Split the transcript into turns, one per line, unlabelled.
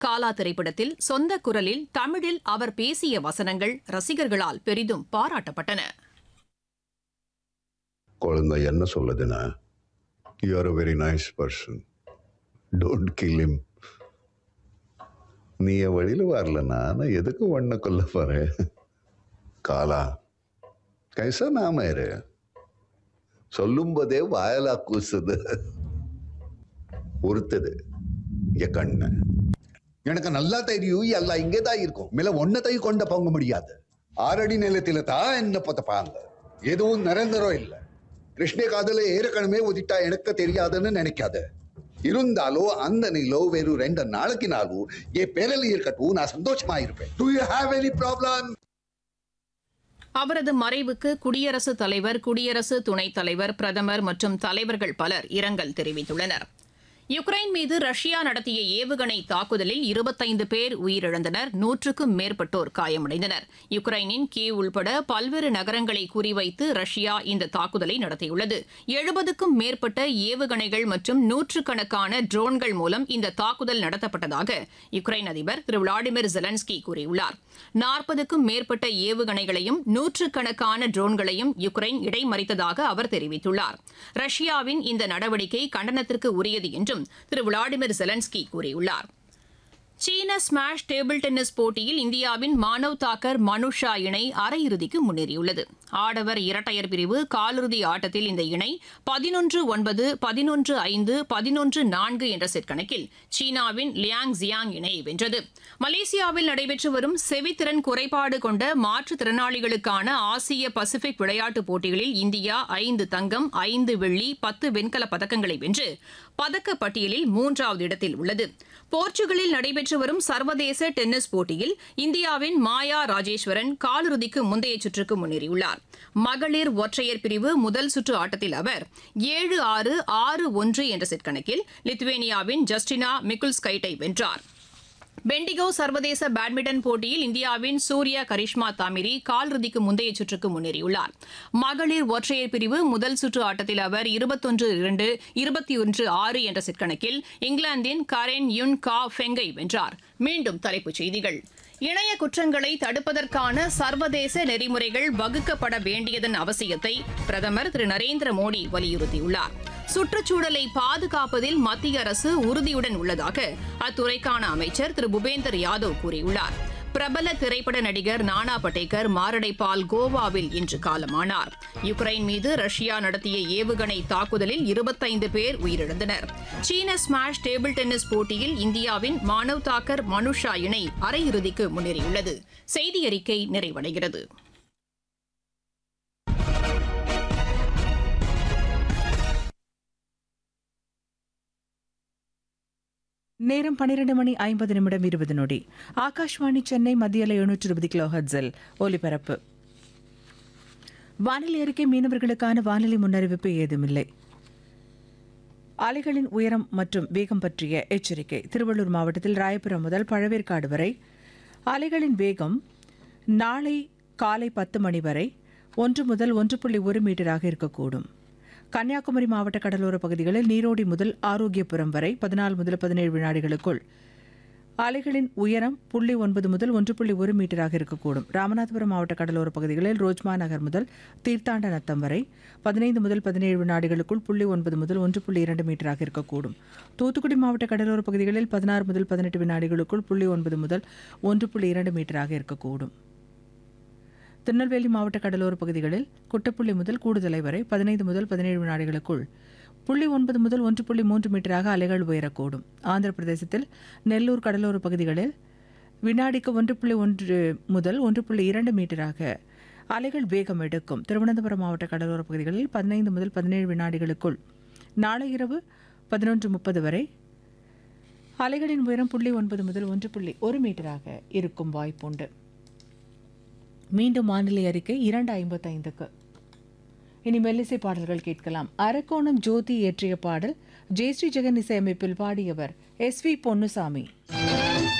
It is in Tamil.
காலா திரைப்படத்தில் சொந்த குரலில் தமிழில் அவர் பேசிய வசனங்கள் ரசிகர்களால் பெரிதும் பாராட்டப்பட்டன
குழந்தை என்ன சொல்லுதுன்னா you are a very nice person don't kill him நீ என் வழியில் வரலன்னா நான் எதுக்கு ஒன்ன கொல்ல போறேன் காலா கைசா நாம இரு சொல்லும் போதே வாயலா கூசுது உறுத்துது என் கண்ணு எனக்கு நல்லா தெரியும் எல்லாம் இங்கே தான் இருக்கும் மேல ஒன்னத்தையும் கொண்ட போங்க முடியாது ஆறடி நிலத்தில தான் என்ன புதப்பாங்க எதுவும் நிரந்தரம் இல்லை கிருஷ்ண காதல ஏற்கனவே உதிட்டா எனக்கு தெரியாதுன்னு நினைக்காத இருந்தாலும் அந்த நிலோ வெறும் ரெண்டு நாளைக்கு நாளும் என் பேரல் இருக்கட்டும் நான் சந்தோஷமா இருப்பேன் do you have any problem
அவரது மறைவுக்கு குடியரசுத் தலைவர் குடியரசு துணைத் தலைவர் பிரதமர் மற்றும் தலைவர்கள் பலர் இரங்கல் தெரிவித்துள்ளனர் யுக்ரைன் மீது ரஷ்யா நடத்திய ஏவுகணை தாக்குதலில் இருபத்தைந்து பேர் உயிரிழந்தனர் நூற்றுக்கும் மேற்பட்டோர் காயமடைந்தனர் யுக்ரைனின் கீவ் உள்பட பல்வேறு நகரங்களை குறிவைத்து ரஷ்யா இந்த தாக்குதலை நடத்தியுள்ளது எழுபதுக்கும் மேற்பட்ட ஏவுகணைகள் மற்றும் நூற்றுக்கணக்கான ட்ரோன்கள் மூலம் இந்த தாக்குதல் நடத்தப்பட்டதாக யுக்ரைன் அதிபர் திரு விளாடிமிர் ஜெலன்ஸ்கி கூறியுள்ளார் நாற்பதுக்கும் மேற்பட்ட ஏவுகணைகளையும் நூற்றுக்கணக்கான ட்ரோன்களையும் யுக்ரைன் இடைமறித்ததாக அவர் தெரிவித்துள்ளார் ரஷ்யாவின் இந்த நடவடிக்கை கண்டனத்திற்கு உரியது என்றும் திரு விளாடிமிர் ஜெலன்ஸ்கி கூறியுள்ளார் சீன ஸ்மாஷ் டேபிள் டென்னிஸ் போட்டியில் இந்தியாவின் மானவ் தாக்கர் மனுஷா இணை அரையிறுதிக்கு முன்னேறியுள்ளது ஆடவர் இரட்டையர் பிரிவு காலிறுதி ஆட்டத்தில் இந்த இணை பதினொன்று ஒன்பது பதினொன்று ஐந்து பதினொன்று நான்கு என்ற செட் கணக்கில் சீனாவின் லியாங் ஜியாங் இணையை வென்றது மலேசியாவில் நடைபெற்று வரும் செவித்திறன் குறைபாடு கொண்ட மாற்றுத்திறனாளிகளுக்கான ஆசிய பசிபிக் விளையாட்டுப் போட்டிகளில் இந்தியா ஐந்து தங்கம் ஐந்து வெள்ளி பத்து வெண்கலப் பதக்கங்களை வென்று பதக்க பட்டியலில் மூன்றாவது இடத்தில் உள்ளது போர்ச்சுகலில் நடைபெற்று வரும் சர்வதேச டென்னிஸ் போட்டியில் இந்தியாவின் மாயா ராஜேஸ்வரன் காலிறுதிக்கு முந்தைய சுற்றுக்கு முன்னேறியுள்ளார் மகளிர் ஒற்றையர் பிரிவு முதல் சுற்று ஆட்டத்தில் அவர் ஏழு ஆறு ஆறு ஒன்று என்ற செட் கணக்கில் லித்துவேனியாவின் ஜஸ்டினா மிகுல்ஸ்கைட்டை வென்றார் பெண்டிகோ சர்வதேச பேட்மிண்டன் போட்டியில் இந்தியாவின் சூர்யா கரிஷ்மா தாமிரி காலிறுதிக்கு முந்தைய சுற்றுக்கு முன்னேறியுள்ளார் மகளிர் ஒற்றையர் பிரிவு முதல் சுற்று ஆட்டத்தில் அவர் இருபத்தொன்று இரண்டு இருபத்தி ஒன்று ஆறு என்ற செட் கணக்கில் இங்கிலாந்தின் கரென் யுன் கா ஃபெங்கை வென்றார் மீண்டும் தலைப்புச் செய்திகள் இணைய குற்றங்களை தடுப்பதற்கான சர்வதேச நெறிமுறைகள் வகுக்கப்பட வேண்டியதன் அவசியத்தை பிரதமர் திரு நரேந்திர மோடி வலியுறுத்தியுள்ளார் சுற்றுச்சூழலை பாதுகாப்பதில் மத்திய அரசு உறுதியுடன் உள்ளதாக அத்துறைக்கான அமைச்சர் திரு பூபேந்தர் யாதவ் கூறியுள்ளார் பிரபல திரைப்பட நடிகர் நானா படேகர் மாரடைப்பால் கோவாவில் இன்று காலமானார் யுக்ரைன் மீது ரஷ்யா நடத்திய ஏவுகணை தாக்குதலில் இருபத்தைந்து பேர் உயிரிழந்தனர் சீன ஸ்மாஷ் டேபிள் டென்னிஸ் போட்டியில் இந்தியாவின் மானவ் தாக்கர் மனுஷா இணை அரையிறுதிக்கு முன்னேறியுள்ளது செய்தி அறிக்கை நிறைவடைகிறது
நேரம் பன்னிரண்டு மணி ஐம்பது நிமிடம் இருபது நொடி ஆகாஷ்வாணி சென்னை மத்தியில் எழுநூற்று இருபது கிலோ ஹர்ட்ஸில் ஒலிபரப்பு வானிலை அறிக்கை மீனவர்களுக்கான வானிலை முன்னறிவிப்பு ஏதுமில்லை அலைகளின் உயரம் மற்றும் வேகம் பற்றிய எச்சரிக்கை திருவள்ளூர் மாவட்டத்தில் ராயபுரம் முதல் பழவேற்காடு வரை அலைகளின் வேகம் நாளை காலை பத்து மணி வரை ஒன்று முதல் ஒன்று புள்ளி ஒரு மீட்டராக இருக்கக்கூடும் கன்னியாகுமரி மாவட்ட கடலோர பகுதிகளில் நீரோடி முதல் ஆரோக்கியபுரம் வரை பதினாலு முதல் பதினேழு வினாடிகளுக்குள் அலைகளின் உயரம் புள்ளி ஒன்பது முதல் ஒன்று புள்ளி ஒரு மீட்டராக இருக்கக்கூடும் ராமநாதபுரம் மாவட்ட கடலோர பகுதிகளில் ரோஜ்மா நகர் முதல் தீர்த்தாண்ட நத்தம் வரை பதினைந்து முதல் பதினேழு வினாடிகளுக்குள் புள்ளி ஒன்பது முதல் ஒன்று புள்ளி இரண்டு மீட்டராக இருக்கக்கூடும் தூத்துக்குடி மாவட்ட கடலோர பகுதிகளில் பதினாறு முதல் பதினெட்டு வினாடிகளுக்குள் புள்ளி ஒன்பது முதல் ஒன்று புள்ளி இரண்டு மீட்டராக இருக்கக்கூடும் திருநெல்வேலி மாவட்ட கடலோர பகுதிகளில் குட்டப்புள்ளி முதல் கூடுதலை வரை பதினைந்து முதல் பதினேழு வினாடிகளுக்குள் புள்ளி ஒன்பது முதல் ஒன்று புள்ளி மூன்று மீட்டராக அலைகள் உயரக்கூடும் ஆந்திர பிரதேசத்தில் நெல்லூர் கடலோர பகுதிகளில் வினாடிக்கு ஒன்று புள்ளி ஒன்று முதல் ஒன்று புள்ளி இரண்டு மீட்டராக அலைகள் வேகம் எடுக்கும் திருவனந்தபுரம் மாவட்ட கடலோர பகுதிகளில் பதினைந்து முதல் பதினேழு வினாடிகளுக்குள் நாளை இரவு பதினொன்று முப்பது வரை அலைகளின் உயரம் புள்ளி ஒன்பது முதல் ஒன்று புள்ளி ஒரு மீட்டராக இருக்கும் வாய்ப்புண்டு மீண்டும் வானிலை அறிக்கை இரண்டு ஐம்பத்தைந்துக்கு இனி மெல்லிசை பாடல்கள் கேட்கலாம் அரக்கோணம் ஜோதி இயற்றிய பாடல் ஜெயஸ்ரீ ஜெகன் இசையமைப்பில் பாடியவர் எஸ் வி பொன்னுசாமி